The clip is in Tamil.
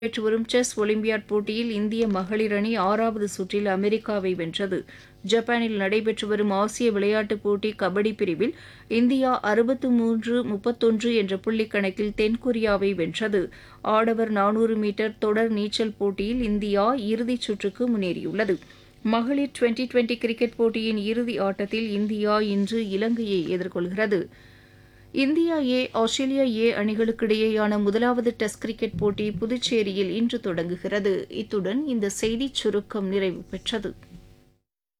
நடைபெற்று வரும் செஸ் ஒலிம்பியாட் போட்டியில் இந்திய மகளிர் அணி ஆறாவது சுற்றில் அமெரிக்காவை வென்றது ஜப்பானில் நடைபெற்று வரும் ஆசிய விளையாட்டுப் போட்டி கபடி பிரிவில் இந்தியா அறுபத்து மூன்று முப்பத்தொன்று என்ற புள்ளிக் கணக்கில் தென்கொரியாவை வென்றது ஆடவர் நானூறு மீட்டர் தொடர் நீச்சல் போட்டியில் இந்தியா இறுதிச் சுற்றுக்கு முன்னேறியுள்ளது மகளிர் டுவெண்டி டுவெண்டி கிரிக்கெட் போட்டியின் இறுதி ஆட்டத்தில் இந்தியா இன்று இலங்கையை எதிர்கொள்கிறது இந்தியா ஏ ஆஸ்திரேலியா ஏ அணிகளுக்கிடையேயான முதலாவது டெஸ்ட் கிரிக்கெட் போட்டி புதுச்சேரியில் இன்று தொடங்குகிறது இத்துடன் இந்த செய்திச் சுருக்கம் நிறைவு பெற்றது